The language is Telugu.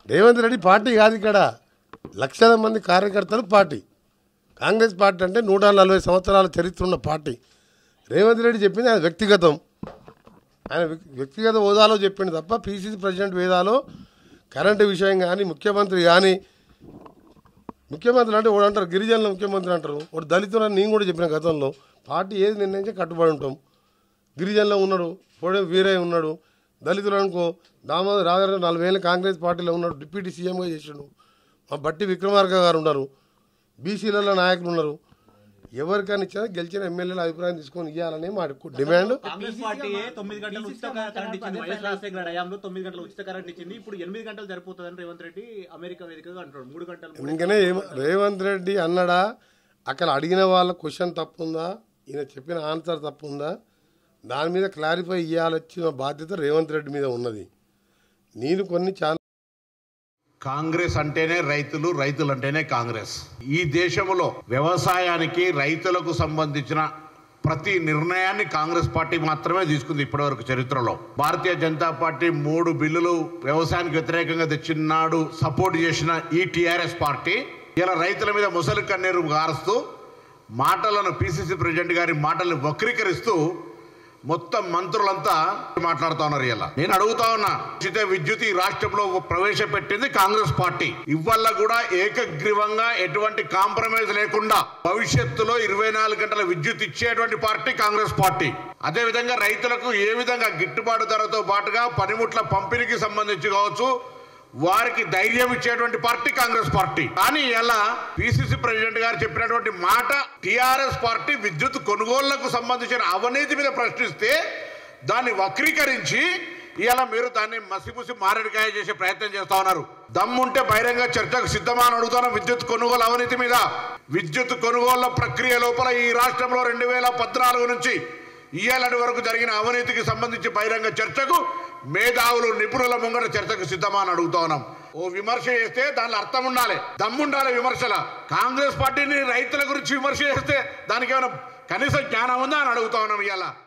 రేవంత్ రెడ్డి పార్టీ కాదు ఇక్కడ లక్షల మంది కార్యకర్తలు పార్టీ కాంగ్రెస్ పార్టీ అంటే నూట నలభై సంవత్సరాల చరిత్ర ఉన్న పార్టీ రేవంత్ రెడ్డి చెప్పింది ఆయన వ్యక్తిగతం ఆయన వ్యక్- వ్యక్తిగత హోదాలో చెప్పింది తప్ప పీసీసీ ప్రెసిడెంట్ హోదాలో కరెంటు విషయం కానీ ముఖ్యమంత్రి కానీ ముఖ్యమంత్రి అంటే వాడు అంటారు గిరిజనుల ముఖ్యమంత్రి అంటారు వాడు దళితులని నేను కూడా చెప్పిన గతంలో పార్టీ ఏది నిర్ణయించే కట్టుబడి ఉంటాం గిరిజనులో ఉన్నాడు పొడే వీరయ్య ఉన్నాడు దళితులు అనుకో దామోదర్ రాజారావు నలభై ఏళ్ళు కాంగ్రెస్ పార్టీలో ఉన్నాడు డిప్యూటీ సీఎంగా చేసిండు మా బట్టి విక్రమార్క గారు ఉన్నారు బీసీలలో నాయకులు ఉన్నారు ఎవరికైనా ఇచ్చినా గెలిచిన ఎమ్మెల్యేల అభిప్రాయం తీసుకొని ఇవ్వాలని మా డిమాండ్ కాంగ్రెస్ పార్టీ తొమ్మిది గంటలు ఉచిత కరెంట్ ఇచ్చింది వైఎస్ రాజశేఖర హయాంలో తొమ్మిది గంటలు ఉచిత కరెంట్ ఇచ్చింది ఇప్పుడు ఎనిమిది గంటలు సరిపోతుందని రేవంత్ రెడ్డి అమెరికా వేదికగా అంటున్నాడు మూడు గంటలు మూడు ఇంకనే ఏమ రేవంత్ రెడ్డి అన్నడా అక్కడ అడిగిన వాళ్ళ క్వశ్చన్ తప్పుందా ఈయన చెప్పిన ఆన్సర్ తప్పుందా దాని మీద క్లారిఫై ఇవ్వాల్సిన బాధ్యత రేవంత్ రెడ్డి మీద ఉన్నది నేను కొన్ని చాలా కాంగ్రెస్ అంటేనే రైతులు రైతులు అంటేనే కాంగ్రెస్ ఈ దేశంలో వ్యవసాయానికి రైతులకు సంబంధించిన ప్రతి నిర్ణయాన్ని కాంగ్రెస్ పార్టీ మాత్రమే తీసుకుంది ఇప్పటివరకు చరిత్రలో భారతీయ జనతా పార్టీ మూడు బిల్లులు వ్యవసాయానికి వ్యతిరేకంగా తెచ్చినాడు సపోర్ట్ చేసిన ఈ టిఆర్ఎస్ పార్టీ ఇలా రైతుల మీద ముసలి కన్నీరు గారుస్తూ మాటలను పిసిసి ప్రెసిడెంట్ గారి మాటల్ని వక్రీకరిస్తూ మొత్తం మంత్రులంతా మాట్లాడుతా ఉన్నారు ఇలా నేను అడుగుతా ఉన్నా ఉచిత విద్యుత్ ఈ రాష్ట్రంలో ప్రవేశపెట్టింది కాంగ్రెస్ పార్టీ ఇవాళ కూడా ఏకగ్రీవంగా ఎటువంటి కాంప్రమైజ్ లేకుండా భవిష్యత్తులో ఇరవై నాలుగు గంటల విద్యుత్ ఇచ్చేటువంటి పార్టీ కాంగ్రెస్ పార్టీ అదే విధంగా రైతులకు ఏ విధంగా గిట్టుబాటు ధరతో పాటుగా పనిముట్ల పంపిణీకి సంబంధించి కావచ్చు వారికి ధైర్యం ఇచ్చేటువంటి పార్టీ కాంగ్రెస్ పార్టీ కానీ ఇలా పిసిసి ప్రెసిడెంట్ గారు చెప్పినటువంటి మాట టిఆర్ఎస్ పార్టీ విద్యుత్ కొనుగోళ్లకు సంబంధించిన అవినీతి మీద ప్రశ్నిస్తే దాన్ని వక్రీకరించి ఇలా మీరు దాన్ని మసిపుసి మారడికాయ చేసే ప్రయత్నం చేస్తా ఉన్నారు దమ్ముంటే బహిరంగ చర్చకు సిద్ధమా అని అడుగుతాను విద్యుత్ కొనుగోలు అవినీతి మీద విద్యుత్ కొనుగోళ్ల ప్రక్రియ లోపల ఈ రాష్ట్రంలో రెండు వేల పద్నాలుగు నుంచి ఇయ్యాలటి వరకు జరిగిన అవినీతికి సంబంధించి బహిరంగ చర్చకు మేధావులు నిపుణుల ముంగట చర్చకు సిద్ధమా అని అడుగుతా ఉన్నాం ఓ విమర్శ చేస్తే దానిలో అర్థం ఉండాలి దమ్ముండాలి విమర్శల కాంగ్రెస్ పార్టీని రైతుల గురించి విమర్శ చేస్తే దానికి ఏమైనా కనీస జ్ఞానం ఉందా అని అడుగుతా ఉన్నాం ఇవాళ